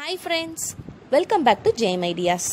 hi friends welcome back to jam ideas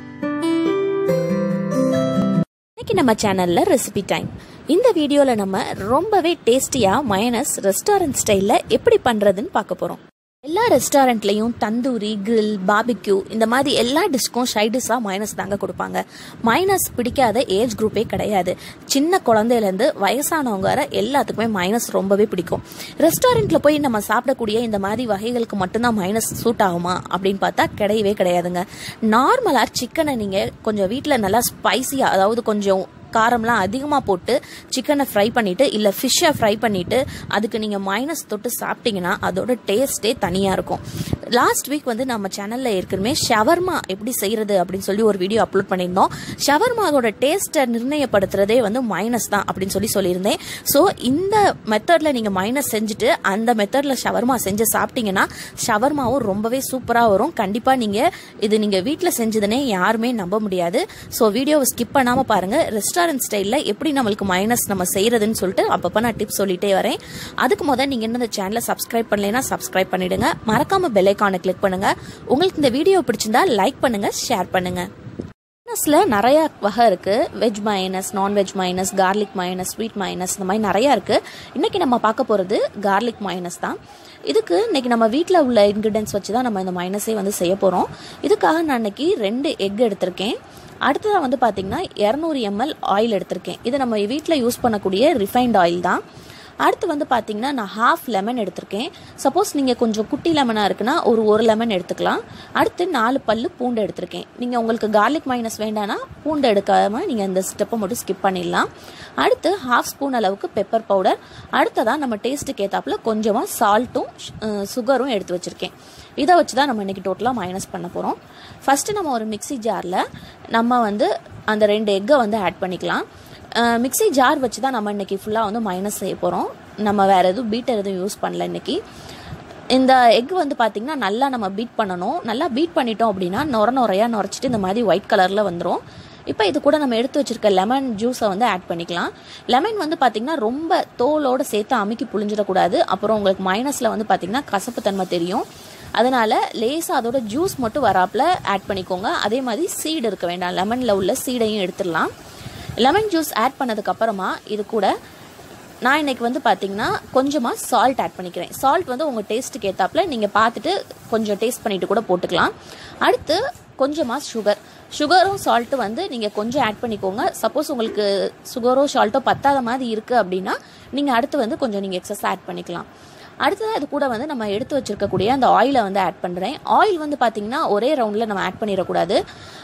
இன்னைக்கு நம்ம சேனல்ல ரெசிபி டைம் இந்த வீடியோல நம்ம ரொம்பவே டேஸ்டியா மயனஸ் ரெஸ்டாரண்ட் ஸ்டைல்ல எப்படி பண்றதுன்னு பார்க்க போறோம் எல்லா ரெஸ்டாரண்ட்லயும் தந்தூரி கிரில் பாபிக்யூ இந்த மாதிரி எல்லா டிஷ்க்கும் சைடிஷா மைனஸ் தாங்க கொடுப்பாங்க மைனஸ் பிடிக்காத ஏஜ் குரூப்பே கிடையாது சின்ன குழந்தையிலேருந்து வயசானவங்க வர எல்லாத்துக்குமே மைனஸ் ரொம்பவே பிடிக்கும் ரெஸ்டாரண்ட்ல போய் நம்ம சாப்பிடக்கூடிய இந்த மாதிரி வகைகளுக்கு மட்டும்தான் மைனஸ் சூட் ஆகுமா அப்படின்னு பார்த்தா கிடையவே கிடையாதுங்க நார்மலாக சிக்கனை நீங்கள் கொஞ்சம் வீட்டில் நல்லா ஸ்பைசியாக அதாவது கொஞ்சம் காரம்லாம் அதிகமாக போட்டு சிக்கனை ஃப்ரை பண்ணிட்டு இல்லை ஃபிஷ்ஷை ஃப்ரை பண்ணிட்டு அதுக்கு நீங்கள் மைனஸ் தொட்டு சாப்பிட்டீங்கன்னா அதோட டேஸ்ட்டே தனியாக இருக்கும் லாஸ்ட் வீக் வந்து நம்ம சேனலில் ஏற்கனவே ஷவர்மா எப்படி செய்யறது அப்படின்னு சொல்லி ஒரு வீடியோ அப்லோட் பண்ணியிருந்தோம் ஷவர்மாவோட டேஸ்ட்டை நிர்ணயப்படுத்துறதே வந்து மைனஸ் தான் அப்படின்னு சொல்லி சொல்லியிருந்தேன் ஸோ இந்த மெத்தடில் நீங்கள் மைனஸ் செஞ்சுட்டு அந்த மெத்தடில் ஷவர்மா செஞ்சு சாப்பிட்டீங்கன்னா ஷவர்மாவும் ரொம்பவே சூப்பராக வரும் கண்டிப்பாக நீங்கள் இது நீங்கள் வீட்டில் செஞ்சதுனே யாருமே நம்ப முடியாது ஸோ வீடியோவை ஸ்கிப் பண்ணாமல் பாருங்கள் ரெஸ்டாரண்ட் ஸ்டைலில் எப்படி நம்மளுக்கு மைனஸ் நம்ம செய்யறதுன்னு சொல்லிட்டு அப்பப்போ நான் டிப்ஸ் சொல்லிட்டே வரேன் அதுக்கு முதல் நீங்கள் என்ன இந்த சேனலை சப்ஸ்கிரைப் பண்ணலைன்னா சப்ஸ்கிரைப் பண்ணிடுங்க மறக்காம பெல் ஐக்கானை கிளிக் பண்ணுங்க உங்களுக்கு இந்த வீடியோ பிடிச்சிருந்தா லைக் பண்ணுங்க ஷேர் பண்ணுங்க மைனஸில் நிறைய வகை இருக்குது veg mayonnaise non veg mayonnaise garlic mayonnaise sweet mayonnaise இந்த மாதிரி நிறையா இருக்குது இன்றைக்கி நம்ம பார்க்க போகிறது கார்லிக் மைனஸ் தான் இதுக்கு இன்றைக்கி நம்ம வீட்டில் உள்ள இன்க்ரீடியன்ஸ் வச்சு தான் நம்ம இந்த மைனஸே வந்து செய்ய போகிறோம் இதுக்காக நான் இன்னைக்கு ரெண்டு எக் எடுத்திருக்கேன் அடுத்ததாக வந்து பார்த்திங்கன்னா இரநூறு எம்எல் ஆயில் எடுத்திருக்கேன் இது நம்ம வீட்டில் யூஸ் பண்ணக்கூடிய ரிஃபைண்ட் ஆயில் தான் அடுத்து வந்து பார்த்தீங்கன்னா நான் ஹாஃப் லெமன் எடுத்திருக்கேன் சப்போஸ் நீங்கள் கொஞ்சம் குட்டி லெமனாக இருக்குன்னா ஒரு ஒரு லெமன் எடுத்துக்கலாம் அடுத்து நாலு பல்லு பூண்டு எடுத்திருக்கேன் நீங்கள் உங்களுக்கு கார்லிக் மைனஸ் வேண்டானா பூண்டு எடுக்காமல் நீங்கள் இந்த ஸ்டெப்பை மட்டும் ஸ்கிப் பண்ணிடலாம் அடுத்து ஹாஃப் ஸ்பூன் அளவுக்கு பெப்பர் பவுடர் அடுத்ததாக நம்ம டேஸ்ட்டுக்கு ஏற்றாப்புல கொஞ்சமாக சால்ட்டும் சுகரும் எடுத்து வச்சுருக்கேன் இதை வச்சு தான் நம்ம இன்றைக்கி டோட்டலாக மைனஸ் பண்ண போகிறோம் ஃபஸ்ட்டு நம்ம ஒரு மிக்சி ஜாரில் நம்ம வந்து அந்த ரெண்டு எக்கை வந்து ஆட் பண்ணிக்கலாம் மிக்சி ஜார் வச்சு தான் நம்ம இன்றைக்கி ஃபுல்லாக வந்து மைனஸ் செய்ய போகிறோம் நம்ம வேறு எதுவும் பீட்டர் எதுவும் யூஸ் பண்ணல இன்றைக்கி இந்த எக் வந்து பார்த்திங்கன்னா நல்லா நம்ம பீட் பண்ணணும் நல்லா பீட் பண்ணிட்டோம் அப்படின்னா நொர நுறையாக நுரைச்சிட்டு இந்த மாதிரி ஒயிட் கலரில் வந்துடும் இப்போ இது கூட நம்ம எடுத்து வச்சிருக்க லெமன் ஜூஸை வந்து ஆட் பண்ணிக்கலாம் லெமன் வந்து பார்த்திங்கன்னா ரொம்ப தோலோடு சேர்த்து அமுக்கி புளிஞ்சிடக்கூடாது அப்புறம் உங்களுக்கு மைனஸில் வந்து பார்த்திங்கன்னா கசப்பு தன்மை தெரியும் அதனால் லேசாக அதோட ஜூஸ் மட்டும் வராப்பில் ஆட் பண்ணிக்கோங்க அதே மாதிரி சீடு இருக்க வேண்டாம் லெமனில் உள்ள சீடையும் எடுத்துடலாம் லெமன் ஜூஸ் ஆட் பண்ணதுக்கு அப்புறமா இது கூட நான் இன்னைக்கு வந்து பார்த்தீங்கன்னா கொஞ்சமாக சால்ட் ஆட் பண்ணிக்கிறேன் சால்ட் வந்து உங்கள் டேஸ்ட்டுக்கு ஏற்றாப்புல நீங்கள் பார்த்துட்டு கொஞ்சம் டேஸ்ட் பண்ணிட்டு கூட போட்டுக்கலாம் அடுத்து கொஞ்சமாக சுகர் சுகரும் சால்ட்டு வந்து நீங்கள் கொஞ்சம் ஆட் பண்ணிக்கோங்க சப்போஸ் உங்களுக்கு சுகரோ சால்ட்டோ பத்தாத மாதிரி இருக்குது அப்படின்னா நீங்கள் அடுத்து வந்து கொஞ்சம் நீங்கள் எக்ஸஸ் ஆட் பண்ணிக்கலாம் அடுத்ததாக இது கூட வந்து நம்ம எடுத்து வச்சிருக்கக்கூடிய அந்த ஆயிலை வந்து ஆட் பண்ணுறேன் ஆயில் வந்து பார்த்திங்கன்னா ஒரே ரவுண்டில் நம்ம ஆட் பண்ணிடக்கூடாது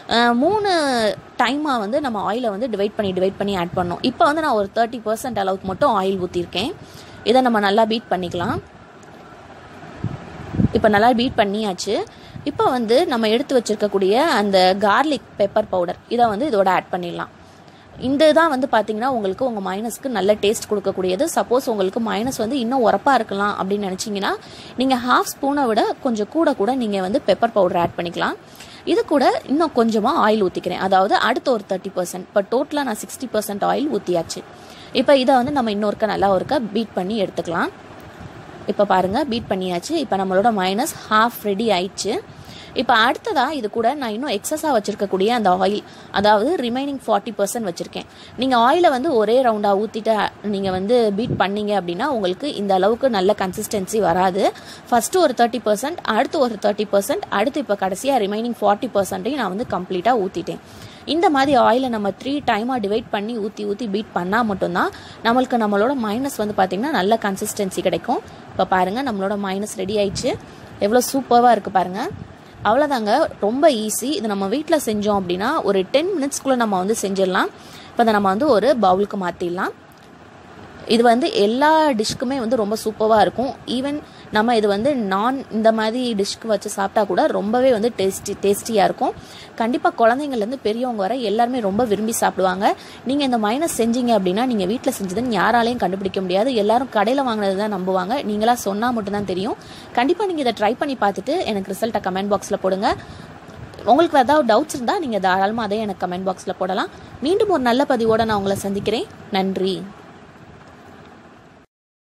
மூணு டைமாக வந்து நம்ம ஆயிலை வந்து டிவைட் பண்ணி டிவைட் பண்ணி ஆட் பண்ணோம் இப்போ வந்து நான் ஒரு தேர்ட்டி பர்சன்ட் அளவுக்கு மட்டும் ஆயில் ஊற்றிருக்கேன் இதை நம்ம நல்லா பீட் பண்ணிக்கலாம் இப்போ நல்லா பீட் பண்ணியாச்சு இப்போ வந்து நம்ம எடுத்து வச்சிருக்கக்கூடிய அந்த கார்லிக் பெப்பர் பவுடர் இதை வந்து இதோட ஆட் பண்ணிடலாம் இந்த தான் வந்து பார்த்தீங்கன்னா உங்களுக்கு உங்கள் மைனஸ்க்கு நல்ல டேஸ்ட் கொடுக்கக்கூடியது சப்போஸ் உங்களுக்கு மைனஸ் வந்து இன்னும் உரப்பாக இருக்கலாம் அப்படின்னு நினச்சிங்கன்னா நீங்கள் ஹாஃப் ஸ்பூனை விட கொஞ்சம் கூட கூட நீங்கள் வந்து பெப்பர் பவுடர் ஆட் பண்ணிக்கலாம் இது கூட இன்னும் கொஞ்சமாக ஆயில் ஊற்றிக்கிறேன் அதாவது அடுத்த ஒரு தேர்ட்டி பர்சன்ட் இப்போ டோட்டலாக நான் சிக்ஸ்டி பர்சன்ட் ஆயில் ஊற்றியாச்சு இப்போ இதை வந்து நம்ம இன்னொருக்க நல்லா ஒருக்க பீட் பண்ணி எடுத்துக்கலாம் இப்போ பாருங்கள் பீட் பண்ணியாச்சு இப்போ நம்மளோட மைனஸ் ஹாஃப் ரெடி ஆயிடுச்சு இப்போ அடுத்ததாக இது கூட நான் இன்னும் எக்ஸஸாக வச்சுருக்கக்கூடிய அந்த ஆயில் அதாவது ரிமைனிங் ஃபார்ட்டி பர்சன்ட் வச்சுருக்கேன் நீங்கள் ஆயிலை வந்து ஒரே ரவுண்டாக ஊற்றிட்டு நீங்கள் வந்து பீட் பண்ணீங்க அப்படின்னா உங்களுக்கு இந்த அளவுக்கு நல்ல கன்சிஸ்டன்சி வராது ஃபஸ்ட்டு ஒரு தேர்ட்டி பர்சன்ட் அடுத்து ஒரு தேர்ட்டி பர்சன்ட் அடுத்து இப்போ கடைசியாக ரிமைனிங் ஃபார்ட்டி பர்சன்ட்டையும் நான் வந்து கம்ப்ளீட்டாக ஊற்றிட்டேன் இந்த மாதிரி ஆயிலை நம்ம த்ரீ டைமாக டிவைட் பண்ணி ஊற்றி ஊற்றி பீட் பண்ணால் மட்டும்தான் நம்மளுக்கு நம்மளோட மைனஸ் வந்து பார்த்திங்கன்னா நல்ல கன்சிஸ்டன்சி கிடைக்கும் இப்போ பாருங்கள் நம்மளோட மைனஸ் ரெடி ஆயிடுச்சு எவ்வளோ சூப்பராக இருக்குது பாருங்கள் அவ்வளோதாங்க ரொம்ப ஈஸி இது நம்ம வீட்டில் செஞ்சோம் அப்படின்னா ஒரு டென் மினிட்ஸ்க்குள்ளே நம்ம வந்து செஞ்சிடலாம் இப்போ அதை நம்ம வந்து ஒரு பவுலுக்கு மாற்றிடலாம் இது வந்து எல்லா டிஷ்க்குமே வந்து ரொம்ப சூப்பராக இருக்கும் ஈவன் நம்ம இது வந்து நான் இந்த மாதிரி டிஷ்க்கு வச்சு சாப்பிட்டா கூட ரொம்பவே வந்து டேஸ்டி டேஸ்டியாக இருக்கும் கண்டிப்பாக குழந்தைங்கள்லேருந்து பெரியவங்க வர எல்லாருமே ரொம்ப விரும்பி சாப்பிடுவாங்க நீங்கள் இந்த மைனஸ் செஞ்சீங்க அப்படின்னா நீங்கள் வீட்டில் செஞ்சதுன்னு யாராலையும் கண்டுபிடிக்க முடியாது எல்லாரும் கடையில் வாங்கினது தான் நம்புவாங்க நீங்களாக சொன்னால் மட்டும்தான் தெரியும் கண்டிப்பாக நீங்கள் இதை ட்ரை பண்ணி பார்த்துட்டு எனக்கு ரிசல்ட்டை கமெண்ட் பாக்ஸில் போடுங்க உங்களுக்கு ஏதாவது டவுட்ஸ் இருந்தால் நீங்கள் தாராளமாக அதே எனக்கு கமெண்ட் பாக்ஸில் போடலாம் மீண்டும் ஒரு நல்ல பதிவோடு நான் உங்களை சந்திக்கிறேன் நன்றி